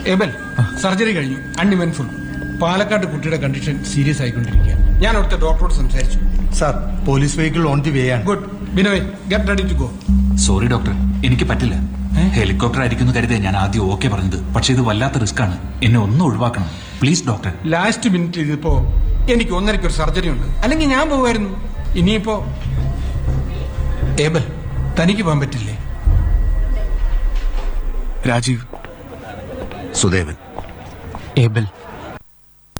Abel surgery കഴിഞ്ഞു അൺഇവൻഫുൾ പാലക്കാട് കുട്ടിയുടെ condition serious ആയിക്കൊണ്ടിരിക്കുക ഞാൻ അവിടുത്തെ ഡോക്ടറോട് സംസാരിച്ചു sir police vehicle on the way ആണ് good Binoy get ready to go sorry doctor എനിക്ക് പറ്റില്ല ഏ? ഹെലികോപ്റ്റർ ആയിരിക്കുന്നു കരുതേ ഞാൻ ആദ്യം ഓക്കെ പറഞ്ഞത് പക്ഷെ ഇത് വല്ലാത്ത റിസ്ക് ആണ് എന്നെ ഒന്ന് ഒഴിവാക്കണം പ്ലീസ് ഡോക്ടർ ലാസ്റ്റ് മിനിറ്റ് ഇതിപ്പോ എനിക്ക് ഒന്നരയ്ക്ക് ഒരു സർജറി ഉണ്ട് അല്ലെങ്കിൽ ഞാൻ പോകുമായിരുന്നു ഇനിയിപ്പോ ഏബൽ തനിക്ക് പോകാൻ പറ്റില്ലേ രാജീവ് സുദേവൻ ഏബൽ